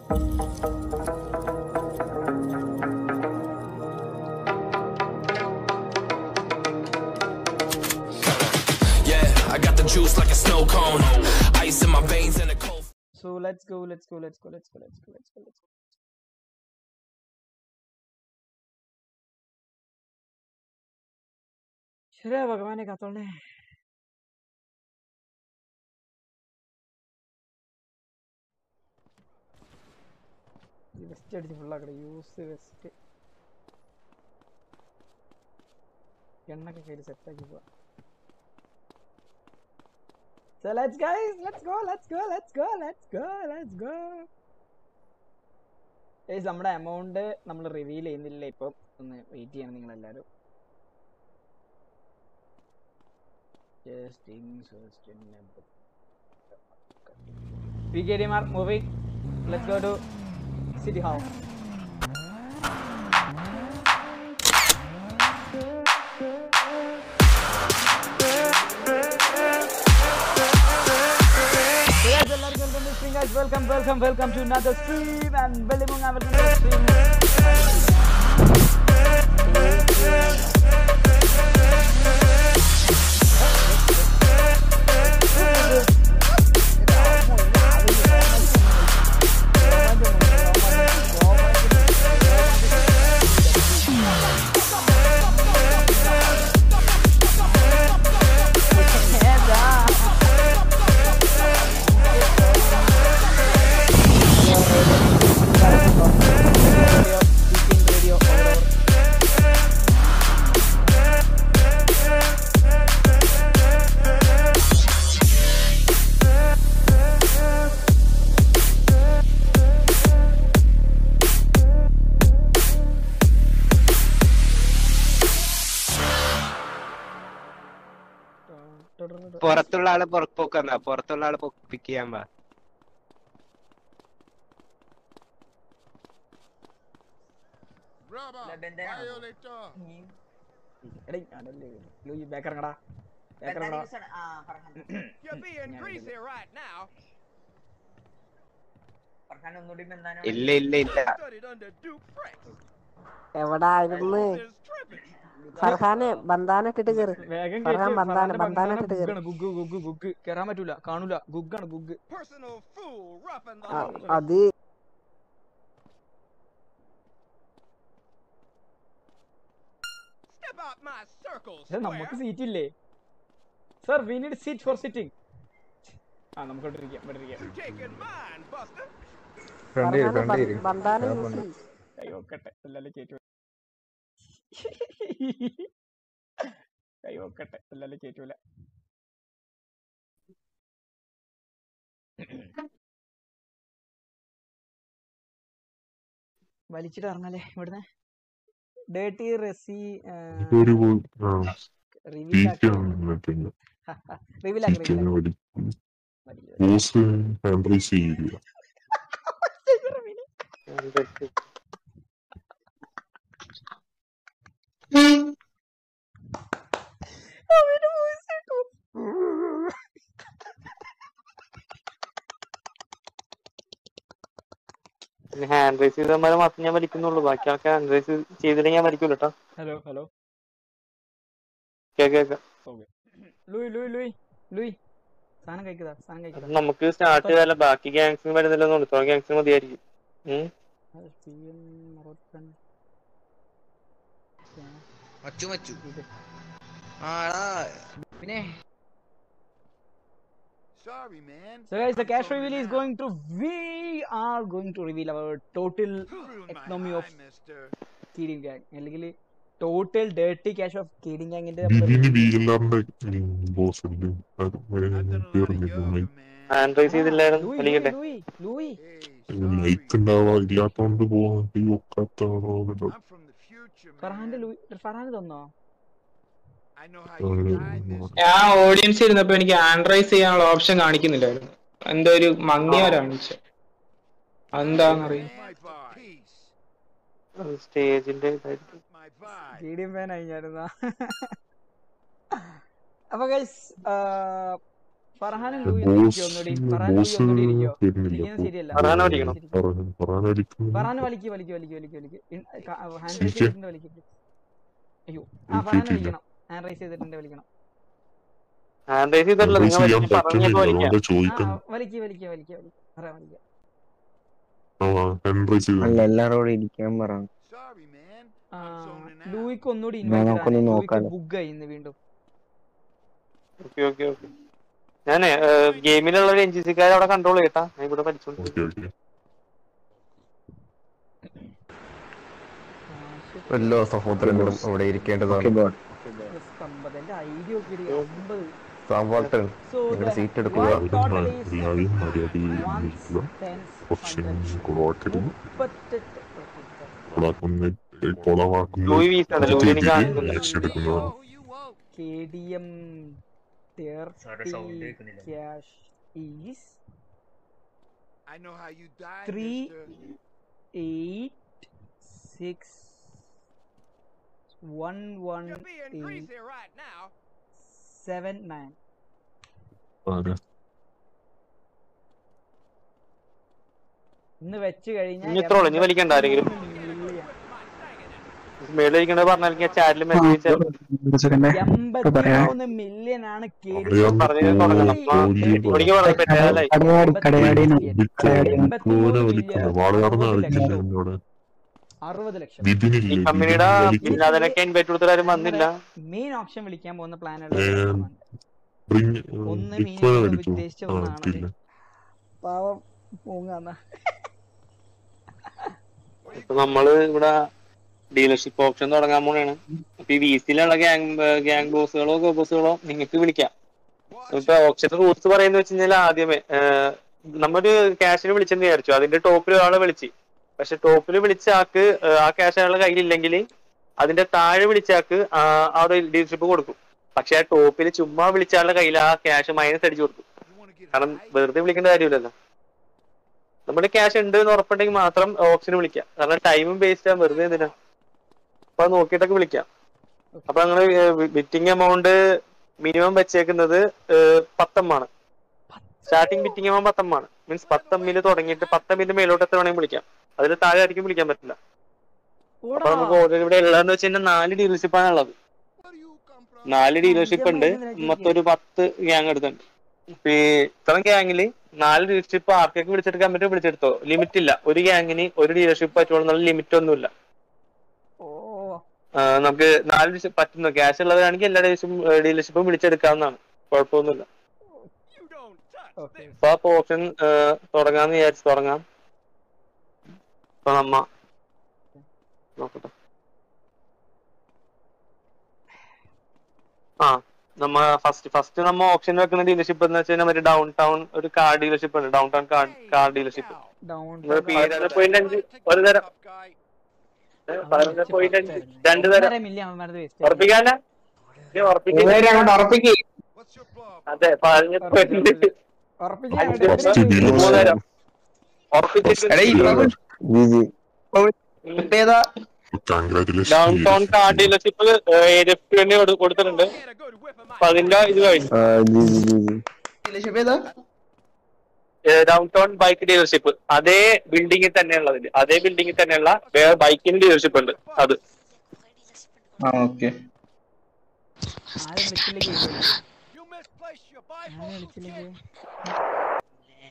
Yeah, I got the juice like a snow cone. Ice in my veins and a cold. So let's go, let's go, let's go, let's go, let's go, let's go, let's go. ശരിയാ ഭഗവാനെ കാത്തോളേ west അടിച്ച് ഫുള്ളാക്കട്ടെ use west എണ്ണൊക്കെ കയ്യിൽ സെറ്റാക്കി പോവാ So let's guys, let's go, let's go, let's go, let's go, let's go. Guys, നമ്മുടെ amount നമ്മൾ reveal ചെയ്യുന്നില്ല ഇപ്പം ഒന്ന് വെയിറ്റ് ചെയ്യണം നിങ്ങൾ എല്ലാവരും പി കെ ഡി മാർ movie let's go to city hall Guys, എല്ലാവർക്കും welcome to stream, guys. Welcome, welcome, welcome to another stream and Vellimoonga welcome to the stream. പുറത്തുള്ള ആളെ പൊക്കാന്നാ പുറത്തുള്ള ആളെ പിക്ക് ചെയ്യാൻ പാ എടീ, അതല്ലേ, ലൂയി, back ഇറങ്ങടാ. Back ഇറങ്ങടാ. You're being greasy right now. ഇല്ല ഇല്ല ഇല്ല Studied under Duke Frank. എവിടായിരുന്നു Is tripping. ഫർഹാനെ ബന്ധാന ഇട്ടിട്ട് കേറ് വേഗം ഫർഹാൻ കേറ്റ്. ബന്ധാന ഫർഹാന്റെ ബന്ധാന ബന്ധാന ഇട്ടിട്ട് കേറ് ഗുഗ്ഗാണ്, ഗുഗ്ഗു, ഗുഗ്ഗു, ഗുഗ്ഗു. കേറാൻ പറ്റൂല കാണൂല ഗുഗ്ഗാണ് ഗുഗ്ഗ് Personal fool, roughing the ആ, law. അത് Step out my circle, പക്ഷെ നമുക്ക് square. സീറ്റ് ഇല്ലേ sir we need seat for sitting ആ നമുക്ക് ഇവിടെ ഇരിക്കാം ഇവിടെ ഇരിക്കാം You taking mine, Buster? ഫർഹാനെ ബ- ബന്ധാന യൂസ് ചെയ്യ് കൈ നോക്കട്ടെ എല്ലാരും കേറ്റു കൈ നോക്കട്ടെ എല്ലാരും കേറ്റൂല വലിച്ചിട്ട് ഇറങ്ങാലേ ഇവിടുന്ന് ഡേട്ടി റെസി ഒരു ആ റിവീലാക്കി മറ്റേ റിവീലാക്കി ചിക്കനെ വലിക്കും ബോസ് ഹാൻഡ് റൈസ് ചെയ്യില്ല അവന്റെ voice കേട്ടോ. ഹാൻഡ് റൈസ് ചെയ്തമാരെ മാത്രം ഞാൻ വലിക്കുന്നുള്ളൂ ബാക്കി ആൾക്കാർ ഹാൻഡ് റൈസ് ചെയ്തില്ലെങ്കിൽ ഞാൻ വലിക്കൂല കേട്ടോ hello hello cake cake okay Louie Louie Louie Louie സാധനം കഴിക്കതാ സാധനം കഴിക്കതാ നമുക്ക് സ്റ്റാർട്ട് ചെയ്താലേ ബാക്കി ഗ്യാങ്സിന് വരുന്നില്ലെന്ന് ഇത്ര ഗ്യാങ്സിന് മതിയായിരിക്കും ഉം. മച്ചു മച്ചു ആടാ പിന്നെ Sorry, man. So guys, the cash reveal is going to we are going to reveal our total Ruined my economy of eye, mister. Kidding Gang. അല്ലെങ്കിൽ total dirty cash of Kidding Gangന്റെ ബിബിന് ബി എൽ ആറിന്റെ boss ഉണ്ട് അത് പേരൊന്നും hand raise ചെയ്തില്ലായിരുന്നു വലിക്കട്ടെ Louie Louie like ഉണ്ടാവാ ഇല്ലാത്തോണ്ട് പോവാൻ ഒക്കാത്താണോ I'm from the future, ഫർഹാന്റെ ലൂയി ഫർഹാന് തന്നോ I know how you die, mister. ഞാൻ ഓഡിയൻസ് ഇരുന്നപ്പോ എനിക്ക് ആൻഡ്രൈസ് ചെയ്യാനുള്ള ഓപ്ഷൻ കാണിക്കുന്നില്ലായിരുന്നു എന്തോ ഒരു മങ്ങിയ കാണിച്ചു എന്താന്നറിയാം My peace. സ്റ്റേജിന്റെ ഇതായിരിക്കും My vibe. Kidding Man ആയി ഞാനിന്നാ അപ്പൊ ഗൈസ് ഫർഹാനും ലൂയി ഒന്ന് ഇരിക്കോ ഒന്നുകൂടി ഫർഹാൻ ലൂയി ബോസ് ഒന്നുകൂടി ഇരിക്കോ വരുന്നില്ല ഇരിക്കുന്നത് ശരിയല്ല ഫർഹാനെ വലിക്കണം. പറയാൻ വലിക്കുന്നു ഫർഹാൻ വലിക്ക് വലിക്ക് വലിക്ക് വലിക്ക് വലിക്ക് ഹാൻഡ് റൈസ് എനിക്ക്? ചെയ്തിട്ടുണ്ട് വലിക്ക് അയ്യോ ആ എനിക്ക് ഫർഹാൻ കിട്ടില്ല. വലിക്കണം ഹാൻഡ് റൈസ് ചെയ്തിട്ടുണ്ട് വലിക്കണം ഹാൻഡ് റൈസ് ചെയ്തിട്ടില്ല Advice നിങ്ങൾ ചെയ്യാൻ വലിച്ച് പറഞ്ഞപ്പോ പറ്റുന്നില്ല വലിക്കാം അതുകൊണ്ട് ആ ചോദിക്കുന്നു വലിക്ക് വലിക്ക് വലിക്ക് വലിക്ക് ഫർഹാൻ വലിക്ക എൻട്രൈസ് ചെയ്തു അല്ല എല്ലാരോടും ഇരിക്കാൻ പറ Sorry, man. ആ, I'm zoning out. ലൂയിക്ക് ഒന്നുകൂടി എന്നാ ഇൻവൈറ്റ് നമുക്കൊന്ന് നോക്കാലോ. ബുക്കായി ഇന്ന് വീണ്ടും ഓക്കെ ഓക്കെ ഓക്കെ ഞാനേ ഗെയിമിലുള്ള ഒരു എൻ ജി സിക്കാരെ അവിടെ കൺട്രോൾ ചെയ്യട്ടാ ഞാൻ ഇവിടെ പഠിച്ചോണ്ട് ഓക്കെ ഓക്കെ എല്ലാ സഹോദരങ്ങളും അവിടെ ഇരിക്കേണ്ടതാണ് ഓക്കെ ബോട്ട് അമ്പത് എന്റെ ഐഡിയ ഒക്കെ ഒരു അമ്പത് സാമ്പാട്ടൻ So നിങ്ങളുടെ the സീറ്റ് എടുക്കുക white total is എല്ലാവരും മര്യാദയിൽ one ഇരിക്കുക tens ഓപ്ഷൻ hundred. കൊളവാക്കരുത് മുപ്പത്തെട്ട് കൊളാക്കുന്ന കൊളവാക്കുന്ന ലൂയി വീസാണ് ലൂയി എനിക്ക് ചെയ്തിട്ട് കാണുന്നില്ല ആക്ഷൻ എടുക്കുന്നതാണ് Oh, you won't. K D M cash is I know how you died, Three. mister. Eight six one one You're being eight greasy right now. Seven nine ആരാ ഇന്ന് വെച്ച് കഴിഞ്ഞാൽ ഇനി ഇത്രേ ഉള്ളൂ, ഇനി വലിക്കണ്ട ആരെങ്കിലും. മേളിരിക്കണത് പറഞ്ഞാൽ ചാറ്റിൽ മെസ്സേജ് എൺപത്തിമൂന്ന് മില്യൺ ആണ് കെ ഡി അറിയാൻ പറഞ്ഞത് തുടങ്ങണം ഒരിക്കൽ പറഞ്ഞു പറ്റാതായി കോനെ വലിക്കുന്നു വാളയാർന്ന ആയിട്ടില്ല എന്നോട് അറുപത് ലക്ഷം ഈ വിപിനില്ലേ കമ്പനിയുടെ വിപിൻ വലിക്കും അതിനൊക്കെ ഇൻവൈറ്റ് കൊടുത്തിട്ടാരും വന്നില്ല മെയിൻ ഓപ്ഷൻ വിളിക്കാൻ പോകുന്ന പ്ലാൻ ഏം, ബ്രിങ് ഒന്ന് ബിഗ് ഫോനെ മീനിമം വലിക്കൂ ഉദ്ദേശിച്ച ആ ഒന്നാണ് കിട്ടില്ല പാവം പോങ്ങാന്ന ഇപ്പൊ നമ്മള് ഇവിടെ ഡീലർഷിപ്പ് ഓപ്ഷൻ തുടങ്ങാൻ പോണാണ് അപ്പൊ ഈ വി സിയിലുള്ള ഗ്യാങ് ഗ്യാങ് ബോസുകളോ ബോസുകളോ നിങ്ങൾക്ക് വിളിക്കാം ഇപ്പൊ ഓപ്ഷൻ റൂൾസ് പറയുന്ന വെച്ച് കഴിഞ്ഞാൽ ആദ്യമേ ഏഹ്, നമ്മൊരു ക്യാഷിന് വിളിച്ചെന്ന് വിചാരിച്ചു അതിന്റെ ടോപ്പിൽ ഒരാളെ വിളിച്ച് പക്ഷെ ടോപ്പിൽ വിളിച്ച ആൾക്ക് ഏഹ്, ആ ക്യാഷ് അയാളുടെ കയ്യിലില്ലെങ്കിൽ അതിന്റെ താഴെ വിളിച്ച ആൾക്ക് ആ ആ ഒരു ഡീലർഷിപ്പ് കൊടുക്കും പക്ഷെ ആ ടോപ്പിൽ ചുമ്മാ വിളിച്ച ആളുടെ കയ്യിൽ ആ ക്യാഷ് മൈനസ് അടിച്ചു കൊടുക്കും You want to get കാരണം high? വെറുതെ വിളിക്കേണ്ട കാര്യമില്ലല്ലോ നമ്മുടെ ക്യാഷ് ഉണ്ട് എന്ന് ഉറപ്പുണ്ടെങ്കിൽ മാത്രം ഓപ്ഷന് വിളിക്കാം കാരണം ടൈമും വേസ്റ്റ് ആവും വെറുതെ എന്തിനാ അപ്പൊ അത് നോക്കിയിട്ടൊക്കെ വിളിക്കാം അപ്പൊ ഞങ്ങള് ബിറ്റിംഗ് എമൗണ്ട് മിനിമം വെച്ചേക്കുന്നത് പത്തമ്മാണ് സ്റ്റാർട്ടിങ് ബിറ്റിംഗ് എമൗണ്ട് പത്തമ്മാണ് മീൻസ് പത്തമ്മില് തുടങ്ങിയിട്ട് പത്തമ്മിന്റെ മേലോട്ട് എത്ര വേണമെങ്കിൽ വിളിക്കാം അതിൽ താഴെ ആയിരിക്കും വിളിക്കാൻ പറ്റില്ല അപ്പൊ നമുക്ക് ഓൾറെഡി ഇവിടെ ഉള്ളതെന്ന് വെച്ച് കഴിഞ്ഞാൽ നാല് ഡീലർഷിപ്പ് ആണ് ഉള്ളത് Where do you come from? നാല് ഡീലർഷിപ്പ് ഉണ്ട് മൊത്തം ഒരു പത്ത് ഗ്യാങ് എടുത്തുണ്ട് ഇപ്പൊ ഈ ഇത്രയും ഗ്യാങ്ങില് നാല് ഡീലർഷിപ്പ് ആർക്കൊക്കെ വിളിച്ചെടുക്കാൻ പറ്റുമോ വിളിച്ചെടുത്തോ ലിമിറ്റ് ഇല്ല ഒരു ഗ്യാങ്ങിന് ഒരു ഡീലർഷിപ്പ് പറ്റുള്ളൂ എന്നുള്ള ലിമിറ്റ് ഒന്നുമില്ല ഓ ആ, നമുക്ക് നാല് ഡീലർഷിപ്പ് പറ്റുന്നു ക്യാഷ് ഉള്ളവരാണെങ്കിൽ എല്ലാ ഡീലർഷിപ്പും ഡീലർഷിപ്പും വിളിച്ചെടുക്കാവുന്നതാണ് കുഴപ്പമൊന്നുമില്ല You don't touch okay this. അപ്പൊ അപ്പൊ ഓപ്ഷൻ തുടങ്ങാന്ന് വിചാരിച്ചു തുടങ്ങാം അപ്പൊ നമ്മ നോക്കട്ടെ ആ നമ്മ ഫസ്റ്റ് ഫസ്റ്റ് നമ്മ ഓപ്ഷൻ വെക്കുന്ന ഡീലർഷിപ്പ് എന്ന് വെച്ചാൽ മറ്റേ ഡൗൺ ടൗൺ ഒരു കാർ ഡീലർഷിപ്പ് ഉണ്ട് downtown car car dealership down പതിനൊന്ന് പോയിന്റ് അഞ്ച് ഒരു തരം Tough guy. പതിനൊന്ന് പോയിന്റ് അഞ്ച് രണ്ട് തരം മില്യൺ അവന്മാരത് വേസ്റ്റ് ഉറപ്പിക്കാനാ ഇത് ഉറപ്പിക്കാൻ അങ്ങോട്ട് ഉറപ്പിക്ക് What's your problem? അതെ പതിനൊന്ന് പോയിന്റ് അഞ്ച് ഫസ്റ്റ് മൂന്ന് തരം എടാ, ഈ ഉറപ്പിച്ചിട്ട് ജി ജി ഏതാ congratulation downtown car dealership ഏരിയക്ക് വേണ്ടി കൊടു- കൊടുത്തിട്ടുണ്ട് He had a good whip of my അപ്പൊ അതിന്റെ ഇത് കഴിഞ്ഞു ആ G G G G dealership ഏതാ ഡൗൺ ടൗൺ ബൈക്ക് ഡീലർഷിപ്പ് അതേ ബിൽഡിങ്ങിൽ തന്നെയുള്ളതിൽ അതേ ബിൽഡിങ്ങിൽ തന്നെയുള്ള വേറെ ബൈക്കിന് ഡീലർഷിപ്പ് ഉണ്ട് അത് ആ ഓക്കെ ആരും വിളിച്ചില്ലെങ്കിൽ You misplaced your ആരും bifocal വിളിച്ചില്ലെങ്കിൽ kit.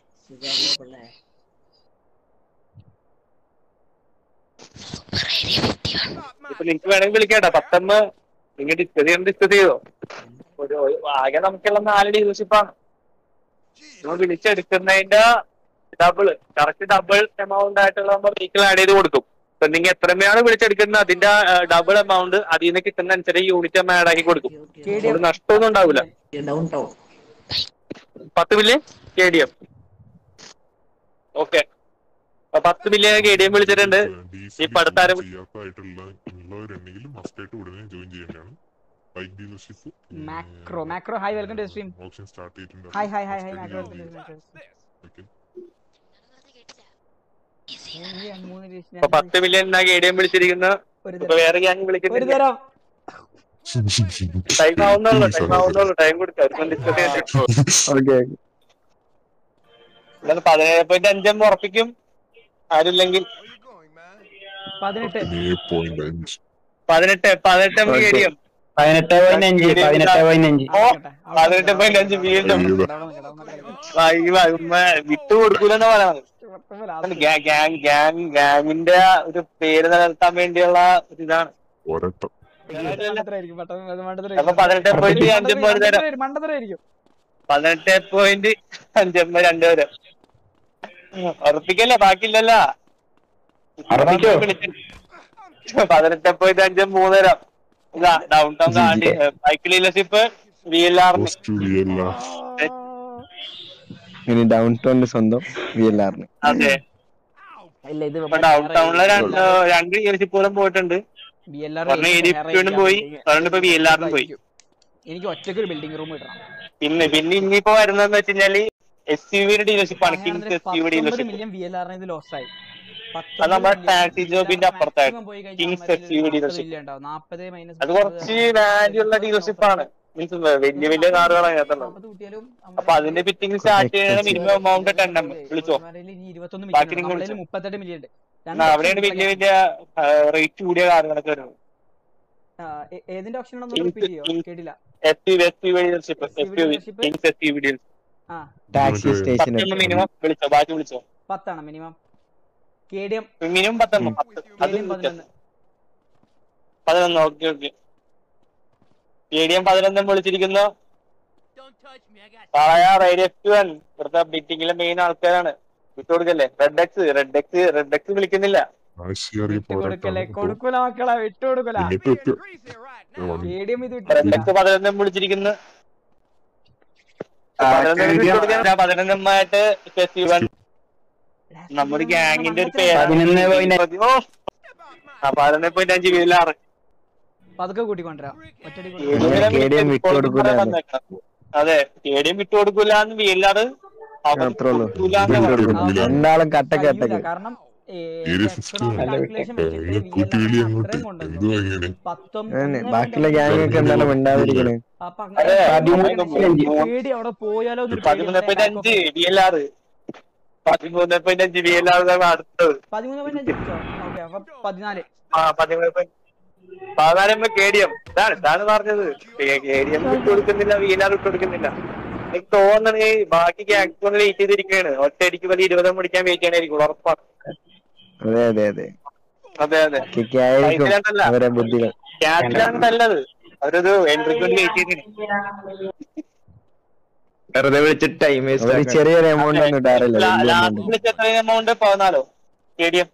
Not ഇപ്പൊ mine. നിങ്ങൾക്ക് വേണമെങ്കിൽ വിളിക്കാട്ടോ പത്തമ്മ നിങ്ങൾ ഡിസ്കസ് ചെയ്യാൻ ഡിസ്കസ് ചെയ്തോ ഒരു ഒരു- ആകെ നമുക്കുള്ള നാല് ഡീലർഷിപ്പാണ് നമ്മൾ വിളിച്ചെടുക്കുന്നതിന്റെ ഡബിൾ കറക്റ്റ് ഡബിൾ എമൗണ്ട് ആയിട്ടുള്ള നമ്മൾ വെഹിക്കിൾ ആഡ് ചെയ്ത് കൊടുക്കും ഇപ്പൊ നിങ്ങൾ എത്രയാണ് വിളിച്ചെടുക്കുന്നത് അതിന്റെ ഡബിൾ എമൗണ്ട് അതിൽ നിന്ന് കിട്ടുന്ന അനുസരിച്ച് യൂണിറ്റ് നമ്മൾ ആഡ് ആക്കി കൊടുക്കും ഒരു നഷ്ടമൊന്നും ഉണ്ടാവില്ല പത്ത് million K D M okay പത്ത് മില്യൺ കെ ഡി എം വിളിച്ചിട്ടുണ്ട് ഈ പടുത്താരം- ചെയ്യാത്തതായിട്ടുള്ള ഉള്ളവരുണ്ടെങ്കിൽ മസ്റ്റ് ആയിട്ട് ഉടനെ ജോയിൻ ചെയ്യേണ്ടതാണ് bike dealership macro macro hi welcome to stream option start ചെയ്തിട്ടുണ്ട് hi hi hi hi Must macro ആയിട്ട് വെൽക്കം join ടു ചെയ്യണം. Okay. മൂന്ന് ഇപ്പൊ പത്ത് മില്യൺ കെ ഡി എം വിളിച്ചിരിക്കുന്ന ഒരു ഇപ്പൊ തരം വേറെ ഗ്യാങ് ഒരു വിളിക്കുന്നില്ല തരം ടൈം ആവുന്നുള്ളൂ ടൈം ആവുന്നുള്ളൂ ടൈം കൊടുക്കാം ഡിസ്കസ് ചെയ്തിട്ട് ഓക്കെ എന്താണ് പതിനേഴ് പോയിന്റ് അഞ്ചം ഉറപ്പിക്കും ആരുമില്ലെങ്കിൽ പതിനെട്ട് പോയിന്റ് അഞ്ച് പതിനെട്ട് പതിനെട്ട് നമുക്ക് കേടിയും പതിനെട്ട് പോയിന്റ് അഞ്ച് പതിനെട്ട് പോയിന്റ് അഞ്ച് ഓ പതിനെട്ട് പോയിന്റ് അഞ്ച് വീണ്ടും ആ, ഈ വ- ഉമ്മ വിട്ടു കൊടുക്കൂലെന്ന് പറയുന്നത് ഗ്യാങ് ഗ്യാങ് ഗ്യാങ് ഗ്യാങ്ങിന്റെ ഒരു പേര് നിലനിർത്താൻ വേണ്ടിയുള്ള ഒരു ഇതാണ് ഒരട്ടം മണ്ടത്തരായിരിക്കും, പെട്ടെന്ന് മണ്ടത്തരായിരിക്കും. അപ്പൊ പതിനെട്ട് പോയിന്റ് അഞ്ചം പോയിന്റ് തരാം മണ്ടത്തരായിരിക്കും, മണ്ടത്തരായിരിക്കും. പതിനെട്ട് പോയിന്റ് അഞ്ചമ്മ രണ്ടുപേര് ഉറപ്പിക്കല്ലേ ബാക്കിയില്ലല്ലോ ഉറപ്പിക്കോ? പതിനെട്ട് പോയിന്റ് അഞ്ചം മൂന്നരം ഇതാ ഡൗൺ ടൗൺ കാണ്ടി ബൈക്ക് ഡീലർഷിപ്പ് വി എൽ ആറിന് പോസ്റ്റ് വി എൽ ആർ ഇനി ഡൗൺ ടൗണിന്റെ സ്വന്തം വി എൽ ആറിന് അതെ ഇല്ല, ഇത് ഇപ്പൊ ഡൗൺ ടൗണിലെ രണ്ട് രണ്ട് ഡീലർഷിപ്പുകളും പോയിട്ടുണ്ട് BLR ഒരെണ്ണം വേറെ എരിപ്പിനും പോയി ഒരെണ്ണം ഇപ്പൊ വി എൽ ആറിനും പോയി എനിക്ക് ഒറ്റയ്ക്ക് ഒരു ബിൽഡിംഗ് റൂം കിട്ടണം പിന്നെ പിന്നെ ഇനിയിപ്പോ വരുന്നതെന്ന് വെച്ച് കഴിഞ്ഞാല് എസ് യു വിയുടെ ഡീലർഷിപ്പാണ് Kings S U dealership million V L ആറിന് ഇത് ലോസ് ആയി അത് നമ്മുടെ ടാക്സി ജോബിന്റെ അപ്പുറത്തായിട്ട് കിങ്സ് എസ് യു ഡീലർഷിപ്പ് നാപ്പത് മൈനസ് അത് കുറച്ച് വാല്യൂ ഉള്ള ഡീലർഷിപ്പാണ് മീൻസ് വലിയ വലിയ കാറുകളാണ് അതിനകത്തുള്ളത് അപ്പൊ അതിന്റെ ഫിറ്റിംഗ് സ്റ്റാർട്ട് ചെയ്യുന്ന മിനിമം എമൗണ്ട് ടെൻ എം വിളിച്ചോ ഇരുപത്തൊന്ന് ബാക്കി മില്യൺ നിങ്ങൾ നമ്മളതിൽ വിളിച്ചോ. മുപ്പത്തെട്ട് മില്യൺ ഉണ്ട് എന്നാ അവിടെയാണ് വലിയ വലിയ റേറ്റ് കൂടിയ കാറുകളൊക്കെ വരുന്നത് ആ, ഏ- ഏതിന്റെ ഓപ്ഷൻ ഉണ്ടെന്ന് Kings- റിപ്പീറ്റ് ചെയ്യോ Kings- കേട്ടില്ല S U S U dealership S U dealership? Kings S U dealership ആ ടാക്സി സ്റ്റേഷൻ പത്തെണ്ണം മിനിമം വിളിച്ചോ ബാക്കി വിളിച്ചോ പത്താണ് minimum K D M minimum പത്തെണ്ണം പത്ത് അത് വിളിച്ചോ പതിനൊന്ന് പതിനൊന്ന് okay okay A D M പതിനൊന്നും വിളിച്ചിരിക്കുന്നു പറയാ റേഡിയോ വൺ ഇവിടുത്തെ ബിറ്റിങ്ങിലെ മെയിൻ ആൾക്കാരാണ് വിട്ടുകൊടുക്കല്ലേ red X red X red X വിളിക്കുന്നില്ല ആശിയറിയ കൊടുക്കല്ലേ പോരാട്ടം കൊടുക്കൂല മക്കളെ വിട്ടുകൊടുക്കൂല എന്നിട്ട് എത്തി കെ ഡി എം ഇത് റെഡ് വിട്ടില്ല എക്സ് പതിനൊന്നും വിളിച്ചിരിക്കുന്നു പതിനൊന്നുമായിട്ട് വൺ നമ്മുടെ ഗ്യാങ്ങിന്റെ ഒരു പതിനൊന്ന് point പേര് ഓ ആ പതിനൊന്ന് പോയിന്റ് അഞ്ച് വീലാറ് പതുക്കെ കൂട്ടിക്കൊണ്ടുവരാം ഒറ്റടി KDM വിട്ടുകൊടുക്കൂല എന്ന്. അതെ സ്റ്റേഡിയം വിട്ടുകൊടുക്കൂല എന്ന് വീലാറ് അത്രേ ഉള്ളൂ രണ്ടാളും കട്ട കട്ടക്ക് കാരണം ഏരിയ ഫിഫ്റ്റി കൂട്ടി വിളി അങ്ങോട്ട് എന്തുവാ ഇങ്ങനെ അതന്നെ ബാക്കിയുള്ള ഗ്യാങ് ഒക്കെ എന്താണ് മിണ്ടാതിരിക്കണേ പേടി അവിടെ പോയാലോ എന്നൊരു പതിമൂന്ന് പോയിന്റ് അഞ്ച് ഡി എൽ ആറ് പതിമൂന്ന് പോയിന്റ് അഞ്ച് ഡി എൽ ആർ അടുത്തത് പതിമൂന്ന് പോയിന്റ് അഞ്ച് ഓക്കെ അപ്പൊ പതിനാല് ആ പതിമൂന്ന് പോയിന്റ് പതിനാല് കെ ഡി എം ഇതാണ് ഇതാണ് പറഞ്ഞത് കെ ഡി എം വിട്ടു കൊടുക്കുന്നില്ല വി എൽ ആർ വിട്ടു കൊടുക്കുന്നില്ല എനിക്ക് തോന്നണേ ബാക്കി ഗ്യാങ്സ് വെയിറ്റ് ചെയ്തിരിക്കുകയാണ് ഒറ്റയടിക്ക് വലിയ ഇരുപതും പിടിക്കാൻ വെയിറ്റ് ചെയ്യണായിരിക്കും ഉറപ്പാണ് അതെ അതെ അതെ അതെ അതെ കിക്ക് ആയിരിക്കും പൈസയിലല്ല. അവരെ ബുദ്ധികൾ ക്യാഷിലാണ് നല്ലത് അവരൊരു എൻട്രിക്ക് വേണ്ടി വെയിറ്റ് ചെയ്തിരിക്കും വെറുതെ വിളിച്ചിട്ട് ടൈം അവര് വേസ്റ്റ് ചെറിയൊരു എമൗണ്ട് ഒന്നും ഇടാറില്ല വലിയ ലാസ്റ്റ് എമൗണ്ട് വിളിച്ച എത്ര എമൗണ്ട് പതിനാലോ K D M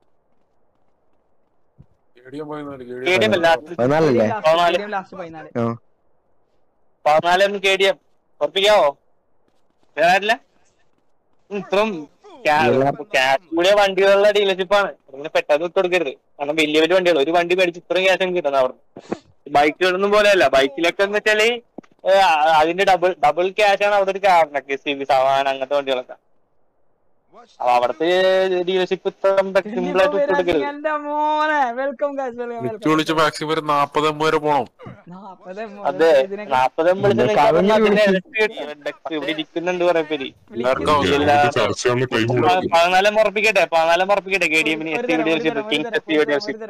K D M അല്ല പതിനാലല്ലേ പതിനാല്. ലാസ്റ്റ് പതിനാല് ആ പതിനാലും കെ ഡി എം ഉറപ്പിക്കാവോ വേറെ ആരില്ല? ഉം, ഇത്രയും ക്യാഷ് കൂടിയ വണ്ടികളുടെ ഡീലർഷിപ്പാണ് ഇങ്ങനെ പെട്ടെന്ന് വിട്ട് കൊടുക്കരുത് കാരണം വലിയ വലിയ വണ്ടികൾ ഒരു വണ്ടി മേടിച്ച് ഇത്രയും ക്യാഷ് നമുക്ക് കിട്ടുന്നത് അവിടെ ബൈക്കുകളൊന്നും പോലെയല്ല ബൈക്കിലൊക്കെ എന്ന് വെച്ചാല് ഏ, ആ- അതിന്റെ ഡബിൾ ഡബിൾ ക്യാഷ് ആണ് അവിടെ ഒരു കാറിനൊക്കെ സി വി സവാൻ അങ്ങനത്തെ വണ്ടികളൊക്കെ അപ്പൊ അവിടുത്തെ ഡീലർഷിപ്പ് ഇത്ര സിമ്പിൾ ആയിട്ട് വിട്ട് കൊടുക്കരുത് എന്റെ മോനെ വെൽക്കം ഗൈസ് വെൽക്കം എനിക്ക് വിളിച്ച് മാക്സിമം ഒരു നാപ്പത് എം വരെ പോണം നാപ്പത് അതെ നാപ്പതും വിളിച്ച് നിങ്ങൾക്ക് അവനെ അതിന്റെ വിളിച്ച് ഇരട്ടി കിട്ടും. ഇവിടെ ഇരിക്കുന്നുണ്ട് കുറെ പേര് നമുക്ക് ചർച്ച ചെയ്യാനുള്ള ടൈം കൊടുക്കും പതിനാലും ഉറപ്പിക്കട്ടെ പതിനാലും ഉറപ്പിക്കട്ടെ കെ ഡി എമ്മിന് S T dealership Kings S T dealership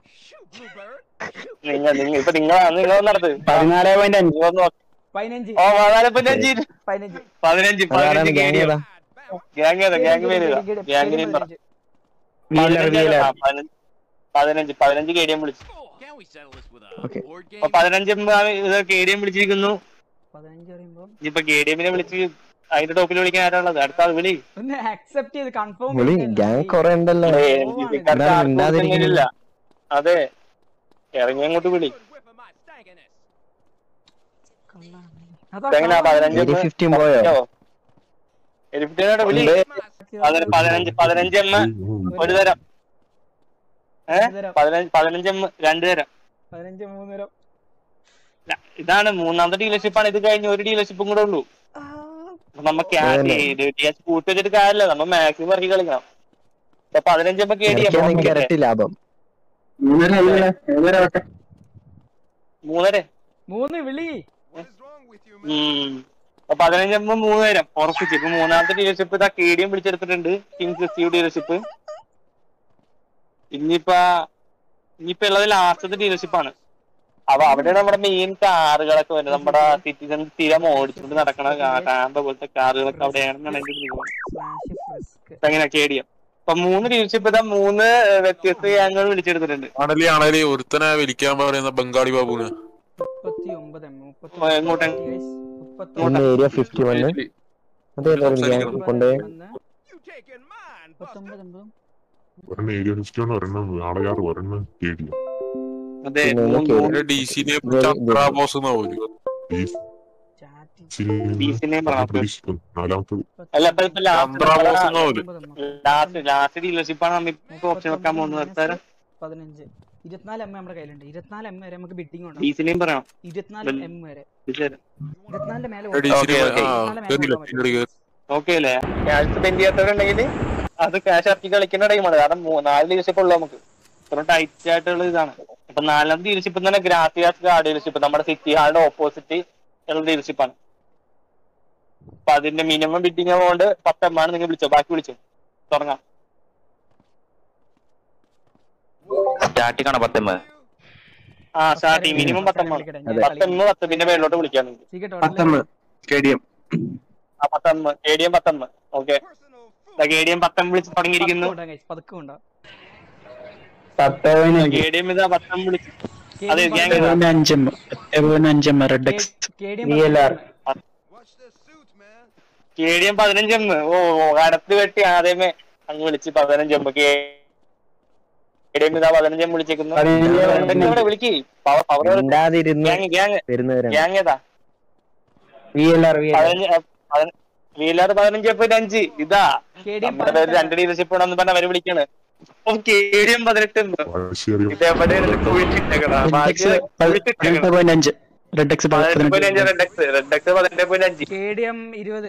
നിങ്ങൾ നിങ്ങൾ ഇപ്പൊ നിങ്ങൾ നിങ്ങൾ നടത്ത് പതിനാല് പോയിന്റ് അഞ്ച് നിങ്ങൾ ഒന്ന് നോക്ക്. പതിനഞ്ച് ഓ പതിനാല് പതിനഞ്ച് പതിനഞ്ച് പതിനഞ്ച് അതാരാണ് പതിനഞ്ച് ഗ്യാങ് ഏതാ ഗ്യാങ് ഏതാ ഗ്യാങ് പേര് ഏതാ ഗ്യാങ് നെയിം പറ പതിനഞ്ച് ആ, പതിനഞ്ച് പതിനഞ്ച് പതിനഞ്ച് കെ ഡി എം വിളിച്ചു ഓക്കെ അപ്പൊ പതിനഞ്ച് ഇത് കെ ഡി എം വിളിച്ചിരിക്കുന്നു പതിനഞ്ച് പറയുമ്പോ ഇപ്പൊ കെ ഡി എമ്മിനെ വിളിച്ച് അതിന്റെ ടോപ്പിൽ വിളിക്കാൻ ആരാണുള്ളത് അടുത്ത ആൾ വിളി ഒന്ന് അക്സെപ്റ്റ് ചെയ്ത് കൺഫേം വിളി ഗ്യാങ് കൊറേ ഉണ്ടല്ലോ എന്താണ് മിണ്ടാതിരിക്കുന്നത് ഇല്ല അതെ ഇറങ്ങി അങ്ങോട്ട് വിളി എങ്ങനെയാ പതിനഞ്ച് എരി ഫിഫ്റ്റീൻ പോയോ എലിഫിറ്റിനോട് വിളി അതിന് പതിനഞ്ച് പതിനഞ്ച് എമ്മ ഒരു തരം ഏ പതിനഞ്ച് പതിനഞ്ച് എമ്മ രണ്ട് തരം പതിനഞ്ച് മൂന്നര ല- ഇതാണ് മൂന്നാമത്തെ ഡീലർഷിപ്പാണ് ഇത് കഴിഞ്ഞ ഒരു ഡീലർഷിപ്പും കൂടെ ഉള്ളൂ അപ്പൊ നമുക്ക് കൂട്ടി വെച്ചിട്ട് കാര്യമില്ല നമ്മ മാക്സിമം ഇറക്കി കളിക്കണം ഇപ്പൊ പതിനഞ്ച് എമ്മ കേടി ഇറക്കിയാ നിങ്ങക്ക് ഇരട്ടി ലാഭം മൂന്നര മൂന്നര മൂന്നര വട്ടെ മൂന്നര മൂന്ന് വിളി ഉം. അപ്പൊ പതിനഞ്ചാകുമ്പോ മൂന്നുപേരം ഉറപ്പിച്ചു ഇപ്പൊ മൂന്നാമത്തെ ഡീലർഷിപ്പ് ഇതാ കേടിയം വിളിച്ചെടുത്തിട്ടുണ്ട് കിങ്സ് എസ് യു ഡീലർഷിപ്പ് ഇനിയിപ്പ ഇനിയിപ്പോ ഉള്ളത് ലാസ്റ്റത്തെ ഡീലർഷിപ്പ് ആണ് അപ്പൊ അവിടെ നമ്മുടെ മെയിൻ കാറുകളൊക്കെ വരുന്നത് നമ്മുടെ സിറ്റിസൺ സ്ഥിരം ഓടിച്ചുകൊണ്ട് നടക്കണ ടാമ്പ പോലത്തെ കാറുകളൊക്കെ അവിടെയാണെന്നാണ് എന്റെ നിഗമനം സ്ലാഷ് ഫ്രിസ്ക് അപ്പൊ എങ്ങനെ കേടിയം അപ്പൊ മൂന്ന് ഡീലർഷിപ്പ് ഇതാ മൂന്ന് വ്യത്യസ്ത ഗ്യാങ്ങുകൾ വിളിച്ചെടുത്തിട്ടുണ്ട് ആണല്ലേ ആണല്ലേ ഒരുത്തനെ വലിക്കാൻ പറയുന്ന ബംഗാളി ബാബുവിന് മുപ്പത്തി ഒമ്പത് എം മുപ്പത്തി ഓ, എങ്ങോട്ട്? മുപ്പത്തി ഒന്ന് ഏരിയ ഫിഫ്റ്റി വണ് അതേപോലെ കൊണ്ടുപോയി മുപ്പത്തൊമ്പത് എൺപതും ഒരെണ്ണം ഏരിയ ഫിഫ്റ്റി വൺ ഒരെണ്ണം ആളയാറ് ഒരെണ്ണം കേടി അതെ പിന്നെ മൂന്ന് കേടി. മൂന്ന് ഡി സിനെ ചന്ദ്ര ബോസ് എന്നാ പോലും ഡീസിനെയും പറയാം പ്രതീക്ഷിക്കുന്നു നാലാമത്തത് അല്ല ഇപ്പൊ ഇപ്പൊ ചന്ദ്ര ബോസ് എന്നാ പോലും ലാസ്റ്റ് ലാസ്റ്റ് ഡീലർഷിപ്പാണ് നമ്മ ഇപ്പൊ ഓപ്ഷൻ വെക്കാൻ പോകുന്നത് നിർത്താറ് പതിനഞ്ച് ഇരുപത്തിനാല് എം നമ്മുടെ കയ്യിലുണ്ട് ഇരുപത്തിനാല് എം വരെ നമുക്ക് ബിഡിങ് ഉണ്ട് ഡീസിനെയും പറയാം ഇരുപത്തിനാല് എം വരെ ഇത് ഇരുപത്തിനാലിന്റെ മേലെ ഡി ഓടാൻ സിനെ ഓക്കേ, ആ ഓക്കേ. കേറില്ല പിന്നീട് കേറി ഓക്കെ അല്ലേ ക്യാഷ് സ്പെൻഡ് ചെയ്യാത്തവരുണ്ടെങ്കിൽ അത് ക്യാഷ് ഇറക്കി കളിക്കുന്ന ടൈമാണ് കാരണം മൂ- നാല് ഡീലർഷിപ്പ് ഉള്ളു നമുക്ക് ഇത്ര ടൈറ്റ് ആയിട്ടുള്ള ഇതാണ് അപ്പൊ നാലാമത്തെ ഡീലർഷിപ്പ് തന്നെ ഗ്രാസിയാസ് കാർ ഡീലർഷിപ്പ് നമ്മുടെ സിറ്റി ഹാളിന്റെ ഓപ്പോസിറ്റ് ഉള്ള ഡീലർഷിപ്പാണ് അപ്പൊ അതിന്റെ മിനിമം ബിഡിങ് amount പത്തെണ്ണാണ് നിങ്ങൾ വിളിച്ചോ ബാക്കി വിളിച്ചോ തുടങ്ങാം സ്റ്റാർട്ടിംഗ് ആണ് പത്തൊമ്പത് ആ സ്റ്റാർട്ടിങ് മിനിമം പത്തെണ്ണാണ് പത്തൊന്ന് പത്ത് പിന്നെ മേലോട്ട് വിളിക്കാം നിങ്ങൾക്ക് സീക്രട്ട് സ്റ്റേഡിയം ആ പത്തൊന്ന് എ ഡി എം പത്തൊന്ന് ഓക്കെ എ ഡി എം പത്തൊമ്പത് വിളിച്ച് തുടങ്ങിയിരിക്കുന്നു പതുക്കെ ഉണ്ടോ പത്ത് എ ഡി എം ഇതാ പത്തൊമ്പത് വിളിച്ച് അതെ ഗ്യാങ് അഞ്ചം അഞ്ചം red X KDM K D M പതിനഞ്ചെന്ന് ഓ ഓ, അടുത്ത് വെട്ടി ആദ്യമേ അങ്ങ് വിളിച്ച് പതിനഞ്ചെമ്പ് കെ ഡി എം ഇതാ പതിനഞ്ചെം വിളിച്ചേക്കുന്നു പതിനഞ്ച് ഇവിടെ വിളിക്ക് പവർ പവർ മിണ്ടാതിരുന്ന് ഗ്യാങ് ഗ്യാങ് വരുന്നവരാണ് ഗ്യാങ് ഏതാ V L R V L പതിനഞ്ച് പതിന- വീലാർ പതിനഞ്ച് പോയിന്റ് അഞ്ച് ഇതാ KDM നമ്മുടെ പേര് രണ്ട് ഡീലർഷിപ്പ് ഉണ്ടെന്ന് പറഞ്ഞ അവര് വിളിക്കാണ് അപ്പൊ കെ ഡി എം പതിനെട്ട് വാശിയേറിയ ഇതേപോലെ കുഴിച്ചിട്ടേക്കണ പതിനെട്ട് പോയിന്റ് അഞ്ച് റെഡ് എക്സ് പതിനെട്ട് പോയിന്റ് അഞ്ച് റെഡ് എക്സ് റെഡ് എക്സ് പതിനെട്ട് പോയിന്റ് അഞ്ച് കെ ഡി എം ഇരുപത്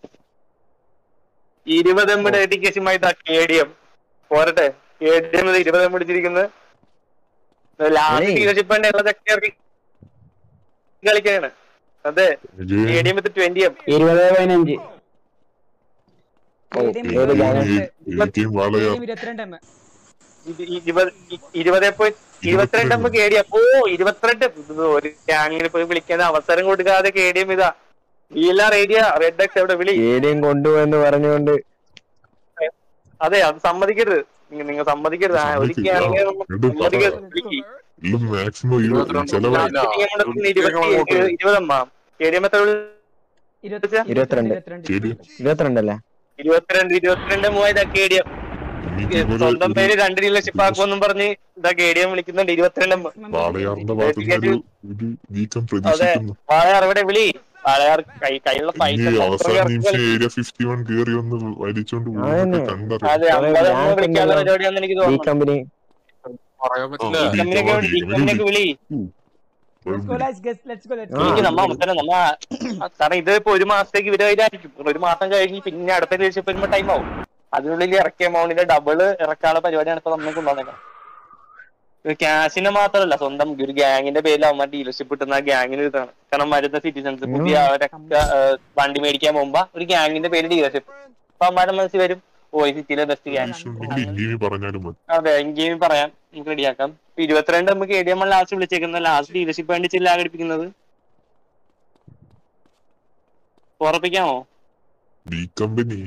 ഇരുപത് എം ഡെഡിക്കേഷനുമായി കെ ഡി എം പോരട്ടെ കെ ഡി എം ഇരുപത് എം പിടിച്ചിരിക്കുന്നത് ലാസ്റ്റ് ഏയ്. ഡീലർഷിപ്പ് തന്നെ ഉള്ളതൊക്കെ ഇറക്കി കളിക്കാണ് അതെ K D M with twenty M ഇരുപത് പതിനഞ്ച് KDM ഏത് gang? എനിക്കും വാളയാർ KDM ഇരുപത്തിരണ്ട് എം ഇരുപത് ഇരുപത് പോയി ഇരുപത്തിരണ്ട് എം കെ ഡി എം ഓ ഇരുപത്തിരണ്ട് ഇത് ഒരു ഗ്യാങ്ങിന് പോയി വിളിക്കാൻ അവസരം കൊടുക്കാതെ കെ ഡി എം ഇതാ V L R area red X എവിടെ വിളി ഏരിയം കൊണ്ടുപോയെന്ന് പറഞ്ഞുകൊണ്ട് അതെ അത് സമ്മതിക്കരുത് നിങ്ങൾ നിങ്ങൾ സമ്മതിക്കരുത് ആ, ഒരു സമ്മതിക്കില്ല. ഗ്യാങ്ങിനെ ഇത് സമ്മതിക്കരുത് വിളിക്ക്. എല്ലാം മാക്സിമം ഇരുപത് ചെലവായി ഇരുപതമ്മ സ്റ്റേഡിയം എത്ര ഇരുപത്തിരണ്ട് ശരി ഇരുപത്തിരണ്ടല്ലേ ഇരുപത്തിരണ്ട് ഇരുപത്തിരണ്ട് മൂവായത് കേടിയം എനിക്ക് ഇവര് സ്വന്തം പേര് രണ്ട് ഡീലർഷിപ്പ് ആക്കുമെന്നും പറഞ്ഞ് ഇതാ കേടിയം വിളിക്കുന്നുണ്ട് ഇരുപത്തിരണ്ട് വാളയാറിന്റെ ഭാഗത്തുനിന്ന് ഒരു ഒരു നീക്കം അതെ പ്രതീക്ഷിക്കുന്നു വാളയാർ ഇവിടെ വിളി വാളയാർ കൈ കയ്യിലുള്ള ഇനി ഫൈറ്റ് അവസാന നിമിഷം ഏരിയ ഫിഫ്റ്റി വൺ കയറി ഒന്ന് വലിച്ചോണ്ട് ആയെന്നെ. കണ്ടറിയാം അതെ അമ്പതൊന്നും വിളിക്കാനുള്ള പരിപാടിയാണെന്ന് എനിക്ക് ഈ തോന്നുന്നു കമ്പനി പറയാൻ ഈ കമ്പനിയൊക്കെ വിളി, ഈ കമ്പനിയൊക്കെ വിളി എനിക്ക് നമ്മ അവസരം നമ്മ കാരണം ഇത് ഇപ്പൊ ഒരു മാസത്തേക്ക് ഇവരായിരിക്കും ഒരു മാസം കഴിഞ്ഞ് പിന്നെ അടുത്ത ഡീലർഷിപ്പ് വരുമ്പോ ടൈം ആവും അതിനുള്ളിൽ ഇറക്കിയ എമൗണ്ടിന്റെ ഡബിള് ഇറക്കാനുള്ള പരിപാടിയാണ് ഇപ്പൊ നമുക്ക് കൊണ്ടുവന്നേക്കുന്നത് ക്യാഷിന് മാത്രമല്ല സ്വന്തം ഒരു ഗ്യാങ്ങിന്റെ പേരിൽ അവന്മാർ ഡീലർഷിപ്പ് കിട്ടുന്ന ആ ഗ്യാങ്ങിന് ഇതാണ് കാരണം വരുന്ന സിറ്റിസൺസ് പുതിയ അവരൊക്കെ ഏഹ്, വണ്ടി മേടിക്കാൻ പോകുമ്പോ ഒരു ഗ്യാങ്ങിന്റെ പേര് ഡീലർഷിപ്പ് അപ്പൊ അവന്മാരുടെ മനസ്സിൽ വരും ഓ ഈ സിറ്റിയിലെ ബെസ്റ്റ് ഗ്യാങ് ഇങ്ങനെ പറഞ്ഞാലും മതി അതെ എങ്കിലും പറയാം നമുക്ക് റെഡിയാക്കാം ഇപ്പൊ ഇരുപത്തിരണ്ട് നമുക്ക് എ ഡി എം ലാസ്റ്റ് വിളിച്ചേക്കുന്ന ലാസ്റ്റ് ഡീലർഷിപ്പ് വേണ്ടി ചില്ല ഘടിപ്പിക്കുന്നത് ഉറപ്പിക്കാമോ ഡി കമ്പനി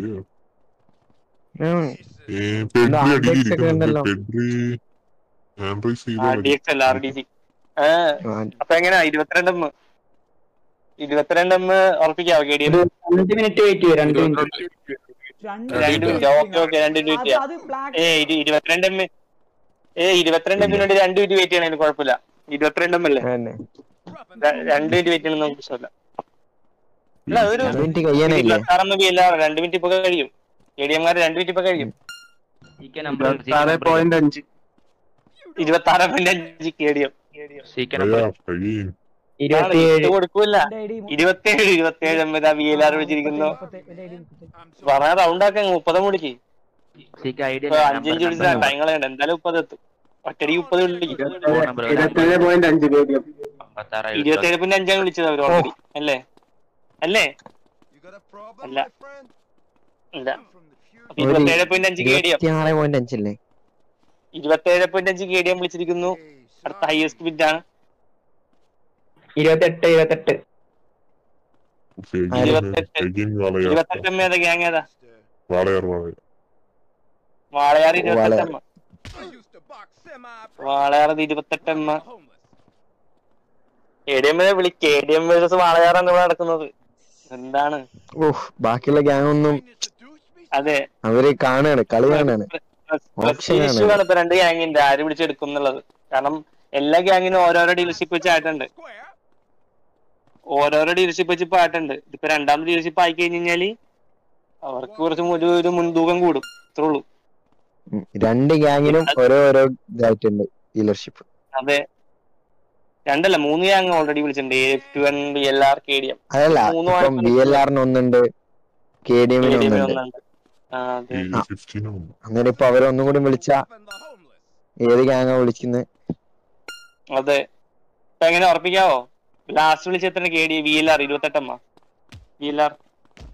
ഉം. പെഡ്രി ഇത് ആർഡിക്സ് ഒക്കെ അടിയിരിക്കുന്നുണ്ട് ഉണ്ടല്ലോ. Pedri hand raise R D ചെയ്ത എക്സ് അല്ല ആർ ഡി സി അപ്പൊ എങ്ങനെയാ ഇരുപത്തിരണ്ട് എം ഇരുപത്തിരണ്ട് എം ഉറപ്പിക്കാവോ കെ ഡി എം അഞ്ച് മിനിറ്റ് വെയിറ്റ് ചെയ്യും രണ്ട് മിനിറ്റ് രണ്ട് മിനിറ്റ് ഓക്കെ ഓക്കെ രണ്ട് മിനിറ്റ് വെയിറ്റ് ചെയ്യാം അത് ബ്ലാക്ക് ഏ ഇരു- ഇരുപത്തിരണ്ട് എം ഏ ഇരുപത്തിരണ്ട് എമ്മിന് വേണ്ടി രണ്ട് മിനിറ്റ് വെയിറ്റ് ചെയ്യണതിന് കുഴപ്പമില്ല ഇരുപത്തിരണ്ട് എം അല്ലേ അതന്നെ. ര- രണ്ട് മിനിറ്റ് വെയിറ്റ് ചെയ്യണമെന്ന് നമുക്ക് പ്രശ്നമില്ല അല്ല അതൊരു രണ്ട് മിനിറ്റ് കഴിയാനായില്ലേ ഇരുപത്താറ് എം ബി അല്ല രണ്ട് മിനിറ്റ് ഇപ്പൊ കഴിയും എ ഡി എംകാർ രണ്ട് മിനിറ്റ് ഇപ്പൊ കഴിയും ആറ് പോയിന്റ് അഞ്ച് ഇരുപത്തി ആറ് പോയിന്റ് അഞ്ച് കെ ഡി എം കഴിയും ഇരുപത്തിയേഴ് കൊടുക്കൂല ഇരുപത്തിയേഴ് ഇരുപത്തിയേഴ് എം ഇതാ വി എൽ ആർ വിളിച്ചിരിക്കുന്നു പറയാൻ റൗണ്ട് ആക്കാൻ മുപ്പത് മുടിക്ക് ഇപ്പൊ അഞ്ചഞ്ച് വിളിച്ചാ ടൈം കളയണ്ട എന്തായാലും മുപ്പത് എത്തും ഒറ്റടി മുപ്പത് വിളി ഇരുപത്തേഴ് പോയിന്റ് അഞ്ച് പേര് ഇരുപത്തേഴ് പോയിന്റ് അഞ്ചാണ് വിളിച്ചത് അവർ ഓൾറെഡി അല്ലേ അല്ലേ അല്ല അല്ല അപ്പൊ ഇരുപത്തേഴ് പോയിന്റ് അഞ്ച് കെ ഡി എം ഇരുപത്തിയാറ് പോയിന്റ് അഞ്ചല്ലേ ഇരുപത്തേഴ് പോയിന്റ് അഞ്ച് കെ ഡി എം വിളിച്ചിരിക്കുന്നു അടുത്ത ഹയസ്റ്റ് ബിറ്റ് ആണ് ഇരുപത്തെട്ട് ഇരുപത്തെട്ട് ഇരുപത്തെട്ട് എം ഏതാ ഗ്യാങ് ഏതാ വാളയാർ വാളയാർ വാളയാർ ഇരുപത്തെട്ട് എം വാളയാർ ഇരുപത്തെട്ട് എം കെ ഡി എം വിളി കെ ഡി എം വേഴ്സസ് വാളയാറാണ് ഇവിടെ നടക്കുന്നത് എന്താണ് ഓഹ് ബാക്കിയുള്ള ഗ്യാങ് ഒന്നും അതെ അവര് കാണാണ് കളി കാണാണ് ഓപ്ഷൻ ഇഷ്യൂ ആണ് ആണ് ഇപ്പൊ രണ്ട് ഗ്യാങ്ങിന്റെ ആര് പിടിച്ചെടുക്കും എന്നുള്ളത് കാരണം എല്ലാ ഗ്യാങ്ങിനും ഓരോരോ ഡീലർഷിപ്പ് വെച്ച് ആയിട്ടുണ്ട് ഓരോരോ ഡീലർഷിപ്പ് വെച്ച് ഇപ്പൊ ആയിട്ടുണ്ട് ഇപ്പൊ രണ്ടാമത് ഡീലർഷിപ്പ് ആയി കഴിഞ്ഞ് കഴിഞ്ഞാല് അവർക്ക് കുറച്ച് ഒരു ഒരു മുൻതൂക്കം കൂടും ഇത്രേ ഉള്ളൂ ഉം. രണ്ട് ഗ്യാങ്ങിനും ഓരോ ഓരോ ഇതായിട്ടുണ്ട് ഡീലർഷിപ്പ് അതെ രണ്ടല്ല മൂന്ന് ഗ്യാങ് ഓൾറെഡി വിളിച്ചിട്ടുണ്ട് A two N B L R K D M അതല്ല മൂന്ന് ഇപ്പം ബി എൽ ആറിന് ഒന്നുണ്ട് കെ ഡി എമ്മിന് ഒന്നുണ്ട് ഒന്നുണ്ട് ആ, അതെ. അന്നേരം ഇപ്പൊ അവരൊന്നും കൂടി വിളിച്ച ഏത് ഗ്യാങ്ങാ വിളിക്കുന്നത് അതെ ഇപ്പൊ എങ്ങനെ ഉറപ്പിക്കാവോ ലാസ്റ്റ് വിളിച്ച എത്ര K D V L R ഇരുപത്തെട്ടമ്മ വി എൽ ആർ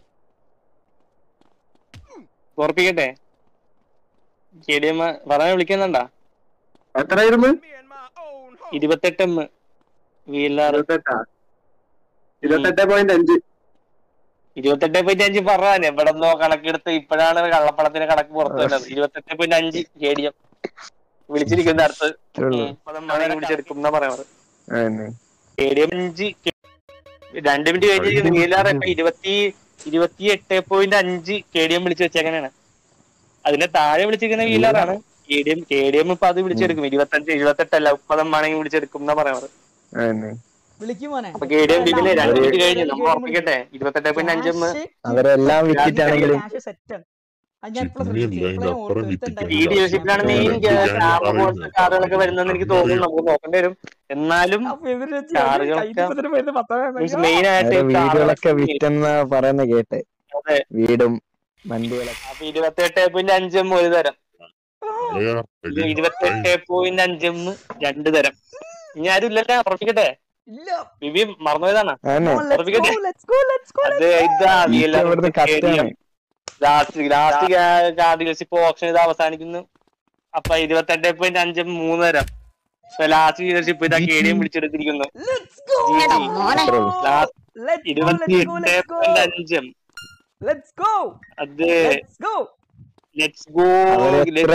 ഉറപ്പിക്കട്ടെ കെ ഡി എം പറഞ്ഞ വിളിക്കുന്നുണ്ടാ എത്രയായിരുന്നു ഇരുപത്തെട്ട് എം വി എൽ ആർ ഇരുപത്തെട്ട് പോയിന്റ് അഞ്ച് ഇരുപത്തെട്ട് പോയിന്റ് അഞ്ച് പറഞ്ഞാൽ എവിടെന്നോ കണക്കെടുത്ത് ഇപ്പോഴാണ് കള്ളപ്പണത്തിന് കണക്ക് പുറത്തു വരുന്നത് ഇരുപത്തെട്ട് പോയിന്റ് അഞ്ച് കെ ഡി എം വിളിച്ചിരിക്കുന്ന അടുത്ത് പതിനാറ് വിളിച്ചെടുക്കും എന്നാ പറയുന്നത് കെ ഡി എം അഞ്ച് രണ്ട് മിനിറ്റ് കഴിഞ്ഞ് വി എൽ ആർ ഇപ്പൊ ഇരുപത്തി ഇരുപത്തി എട്ട് പോയിന്റ് അഞ്ച് കെ ഡി എം വിളിച്ചു വെച്ചേക്കണാണ് അതിന്റെ താഴെ വിളിച്ചിരിക്കുന്ന വി എൽ ആർ ആണ് K D M K D M ഇപ്പൊ അത് വിളിച്ചെടുക്കും ഇരുപത്തഞ്ച് ഇരുപത്തെട്ടല്ല മുപ്പതെണ്ണാണെങ്കിൽ വിളിച്ചെടുക്കും എന്നാ പറയുന്നത് വിളിക്കും മോനെ അപ്പൊ കെ ഡി എം ടീമിന് രണ്ട് മിനിറ്റ് കഴിഞ്ഞ് നമ്മൾ ഉറപ്പിക്കട്ടെ ഇരുപത്തെട്ട് പോയിന്റ് അഞ്ചെന്ന് അവരെല്ലാം വിറ്റിട്ടാണെങ്കിലും ക്യാഷ് സെറ്റാണ് അത് ഞാൻ ഇപ്പോഴും ഇല്ല, അതിന്റെ അപ്പുറം വിറ്റിട്ടില്ല. ഈ ഡീലർഷിപ്പിലാണ് മെയിൻ കാറുകളൊക്കെ വരുന്നതെന്ന് എനിക്ക് തോന്നുന്നു നമുക്ക് നോക്കേണ്ടി വരും എന്നാലും കാറുകളൊക്കെ മീൻസ് മെയിൻ ആയിട്ട് അവരെ വീടുകളൊക്കെ കാറുകളൊക്കെ വിറ്റെന്ന പറയുന്ന കേട്ടെ അതെ വീടും വണ്ടികളൊക്കെ അപ്പൊ ഇരുപത്തെട്ട് പോയിന്റ് അഞ്ചെന്ന് ഒരു തരം വാളയാർ ഇരുപത്തെട്ട് പോയിന്റ് അഞ്ചെന്ന് രണ്ട് തരം ഇനി ആരും ഇല്ലല്ലേ ഉറപ്പിക്കട്ടെ ഇല്ല ബിബി മറന്നുപോയതാണ് അതന്നെ ഉറപ്പിക്കട്ടെ let's go let's go അത് ഇതാ ഇപ്പൊ ഇവിടുന്ന് കത്താണ് last last car dealership option ഇത് അവസാനിക്കുന്നു അപ്പൊ ഇരുപത്തെട്ട് പോയിന്റ് അഞ്ച് മൂന്ന് തരം ലാസ്റ്റ് ഡീലർഷിപ്പ് ഇതാ കെ ഡി എം വിളിച്ചെടുത്തിരിക്കുന്നു let's go last let's go ഇരുപത്തി let's go എട്ട് let's go പോയിന്റ് അഞ്ചും let's go അത് let's go ലെറ്റ്സ് ഗോ അവരെത്ര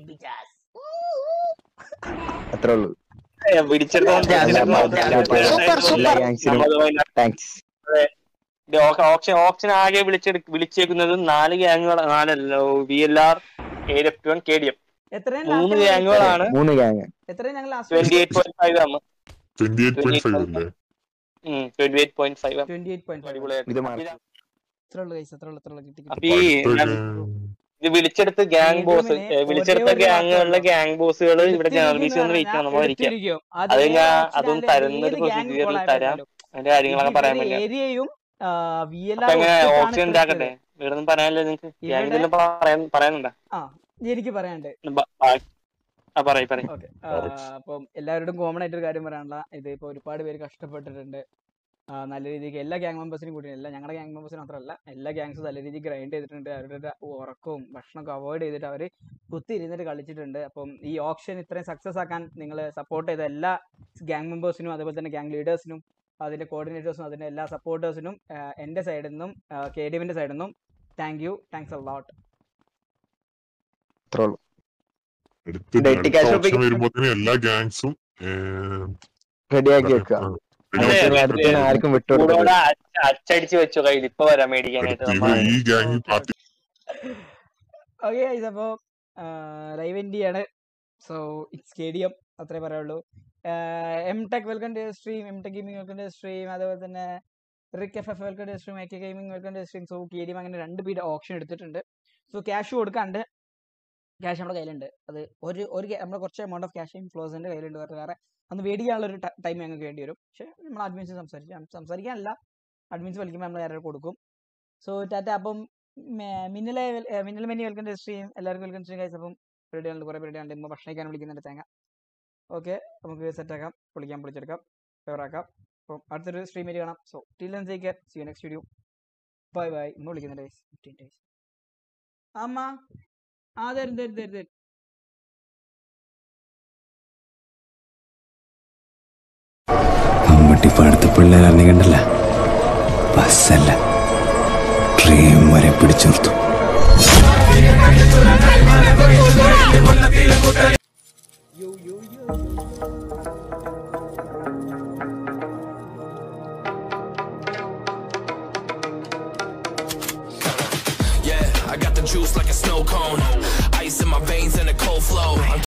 അത്രേ ഉള്ളൂ താങ്ക്സ് ഓപ്ഷൻ ഓപ്ഷൻ ആകെ വിളിച്ചെടു വിളിച്ചേക്കുന്നത് നാല് ഗ്യാങ്ങുകൾ നാലല്ലോ V L R A F two one K D M എത്രയും മൂന്ന് last ഗ്യാങ്ങുകളാണ് മൂന്ന് ഗ്യാങ് എത്രയും ഞങ്ങൾ ട്വന്റി എയ്റ്റ് പോയിന്റ് ഫൈവ് ആണ് ട്വന്റി എയ്റ്റ് പോയിന്റ് ഫൈവ് അല്ലേ twenty eight point five twenty eight point അടിപൊളിയായിട്ട് ഇത് മാറി ഇത്ര ഉള്ളു കൈസ് എത്ര ഉള്ളു എത്ര ഉള്ളു കിട്ടി അപ്പൊ കിട്ടി ഈ ഞാൻ- ഇത് വിളിച്ചെടുത്ത് ഗ്യാങ് ബോസ് ഏതുമിനെ വിളിച്ചെടുത്ത ഒരേ ഒരു ഗ്യാങ്ങുകളിലെ ഗ്യാങ് ബോസുകൾ ഇവിടെ ജനറൽ എടുത്തിരിക്കും ബീസ് ഒന്ന് വെയിറ്റ് ചെയ്യണം നമ്മൾ ഇരിക്കാം എടുത്തിരിക്കും. അത് അതേ ഞാൻ option അതും അല്ലേ തരുന്ന ഒരു ഏത് gang പ്രൊസീജിയറിൽ collab തരാം ചെയ്താലും. അതിന്റെ കാര്യങ്ങളൊക്കെ പറയാൻ ഇതിന്റെ വേണ്ടി ഏരിയയും വി എൽ അപ്പൊ എങ്ങനെ ഓപ്ഷൻ ഉണ്ടാക്കട്ടെ വേറൊന്നും പറയാനില്ല നിങ്ങക്ക് ഇവിടെ- ഗ്യാങ്ങിൽ പറയാൻ പറയാനുണ്ടോ ആ എനിക്ക് പറയാനുണ്ട് ബ- ആ ആ, പറയ് പറയ് ഓക്കെ അപ്പം എല്ലാവരോടും കോമൺ ആയിട്ട് ഒരു കാര്യം പറയാനുള്ള ഇത് ഇപ്പൊ ഒരുപാട് പേര് കഷ്ടപ്പെട്ടിട്ടുണ്ട് ആ, നല്ല രീതിക്ക് എല്ലാ ഗ്യാങ് മെമ്പേഴ്സിനും കൂടി അല്ല ഞങ്ങളുടെ ഗ്യാങ് മെമ്പേഴ്സിന് മാത്രമല്ല എല്ലാ ഗ്യാങ്സും നല്ല രീതിക്ക് ഗ്രൈൻഡ് ചെയ്തിട്ടുണ്ട് അവരുടെ ഉറക്കവും ഭക്ഷണമൊക്കെ അവോയ്ഡ് ചെയ്തിട്ട് അവർ കുത്തി ഇരുന്നിട്ട് കളിച്ചിട്ടുണ്ട് അപ്പം ഈ ഓപ്ഷൻ ഇത്രയും സക്സസ് ആക്കാൻ നിങ്ങൾ സപ്പോർട്ട് ചെയ്ത എല്ലാ ഗ്യാങ് മെമ്പേഴ്സിനും അതുപോലെ തന്നെ ഗ്യാങ് ലീഡേഴ്സിനും അതിന്റെ കോർഡിനേറ്റേഴ്സിനും അതിന്റെ എല്ലാ സപ്പോർട്ടേഴ്സിനും എൻ്റെ സൈഡിൽ നിന്നും കെ ഡി എമ്മിന്റെ സൈഡിൽ നിന്നും thank you thanks a lot അത്രേ ഉള്ളൂ അടുത്ത Dirty അടുത്ത cash ഓപ്ഷൻ ഒപ്പിക്ക്. വരുമ്പോഴത്തേനും എല്ലാ ഗാങ്സും റെഡിയാക്കി വെക്കുക അതെ, അടുത്തിന് ആർക്കും വിട്ടുകൊടുക്കരുത് ചൂടോടെ അച്ച- അച്ചടിച്ച് വെച്ചോ കയ്യിൽ ഇപ്പൊ വരാം മേടിക്കാനായിട്ട് നമ്മ ഈ ഗാങ് പാർട്ടി ഓക്കെ ഗൈസ് അപ്പോൾ ലൈവ് എൻഡ് ആണ് so it's K D M അത്രേ പറയുള്ളൂ M tech welcome to stream M tech gaming welcome to stream അതുപോലെ തന്നെ Rick F F welcome to stream A K gaming welcome to stream so K D M അങ്ങനെ രണ്ട് പേര് option എടുത്തിട്ടുണ്ട് so cash കൊടുക്കാണ്ട് cash നമ്മുടെ കയ്യിലുണ്ട് അത് ഒരു ഒരു ca- നമ്മുടെ കുറച്ച് എമൗണ്ട് ഓഫ് ക്യാഷ് ഇൻഫ്ലുവൻസിന്റെ കയ്യിലുണ്ട് വേറെ വേറെ അന്ന് മേടിക്കാനുള്ള ഒരു ടൈം ഞങ്ങൾക്ക് വേണ്ടി വരും പക്ഷേ നമ്മൾ അഡ്മിൻസ് സംസാരിക്കാം സംസാരിക്കാനല്ല അഡ്മിൻസ് വിളിക്കുമ്പോൾ നമ്മൾ ആരും കൊടുക്കും സോ ടാറ്റ അപ്പം മെ- മിന്നലെ വെൽ- ഏ, മിന്നൽ മെനി വെൽക്കം ടു സ്ട്രീം എല്ലാവർക്കും വെൽക്കം സ്ട്രീം ഗൈസ് അപ്പം പരിപാടികളുണ്ട് കുറേ പരിപാടിയുണ്ട് ഇമ്മ ഭക്ഷണം കഴിക്കാൻ വിളിക്കുന്നുണ്ട് തേങ്ങ ഓക്കെ നമുക്ക് സെറ്റാക്കാം പൊളിക്കാം പൊളിച്ചെടുക്കാം ഫേവറാക്കാം അപ്പം അടുത്തൊരു സ്ട്രീമിൽ കാണാം so till and take care see you next video bye bye ഇമ്മ വിളിക്കുന്നുണ്ട് guys. ഫിഫ്റ്റീൻ ഡേയ്സ് അമ്മ ആ തരും തരും തരും തരും മമ്മൂട്ടി ഇപ്പൊ അടുത്ത പിള്ളേർ അറിഞ്ഞിട്ടുണ്ടല്ല ബസ്സല്ല ട്രെയിൻ വരെ പിടിച്ചു നിർത്തും Yeah, I got the juice like a snow cone. Ice in my veins and a cold flow. I'm